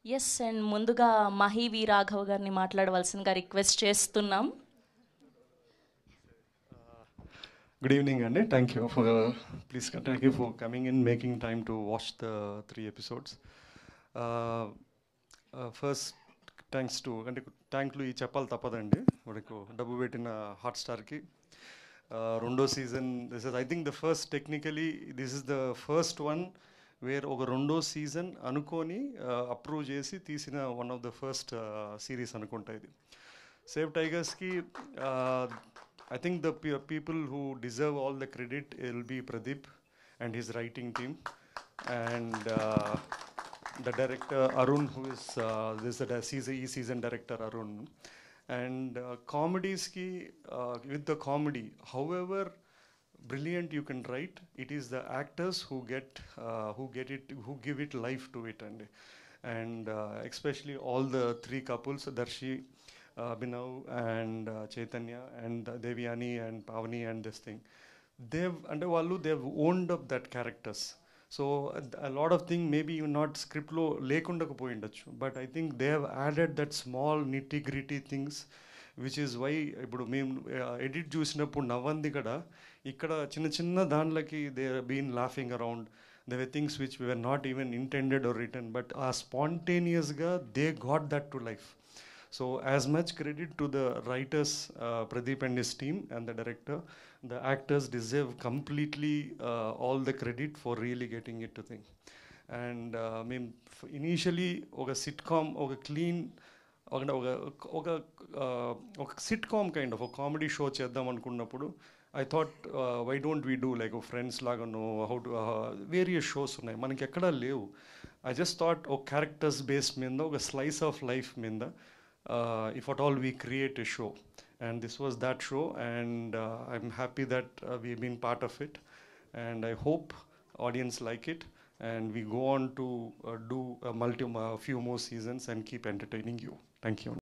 Yes and ముందుగా మహి వి రాఘవ్ గారిని మాట్లాడవలసిందిగా రిక్వెస్ట్ చేస్తున్నాం Good evening, Andy. Thank you for please thank you for coming in, making time to watch the three episodes. Uh, uh, first, thanks to అంటే థ్యాంక్లు ఈ చెప్పాలి తప్పదండి మనకు డబ్బు పెట్టిన హాట్స్టార్కి రెండో season this is I think the first technically this is the first one where ఒక రెండో సీజన్ అనుకొని అప్రూవ్ చేసి తీసిన one of the first series అనుకుంటా ఇది సేవ్ టైగర్స్కి I think the pe- people who deserve all the credit will be Pradeep and his writing team, and uh, the director Arun, who is uh, this is the season E season director Arun, and uh, comedies ki uh, with the comedy, however brilliant you can write, it is the actors who get uh, who get it who give it life to it, and and uh, especially all the three couples, Darshi uh, Abhinav and uh, Chaitanya and uh, Devyani and Pavani and this thing. They've under Wallu they've owned up that characters. So a- a lot of things maybe you not script లో లేకుండకపోయిండొచ్చు but I think they have added that small nitty gritty things which is why ఇప్పుడు మేము edit చూసినప్పుడు నవ్వంది కూడా ఇక్కడ చిన్న చిన్న దాంట్లకి they been laughing around the way things which were not even intended or written but uh స్పాంటేనియస్గా they got that to life So as much credit to the writers, uh, Pradeep and his team, and the director. The actors deserve completely uh, all the credit for really getting it to thing. And uh, I mean, f- initially, ఒక sitcom, ఒక clean, ఒక ఒక ఒక uh, ఒక sitcom kind of ఒక comedy show చేద్దాం అనుకున్నప్పుడు I thought why don't we do like Friends లాగాను హౌ టు వేరియస్ షోస్ ఉన్నాయి మనకి ఎక్కడా లేవు ఐ జస్ట్ థాట్ ఒక క్యారెక్టర్స్ బేస్ మీద ఒక స్లైస్ ఆఫ్ లైఫ్ మీద uh, if at all we create a show. And this was that show, and uh, I'm happy that uh, we've been part of it. And I hope audience like it, and we go on to uh, do a multi, a few more seasons and keep entertaining you. Thank you.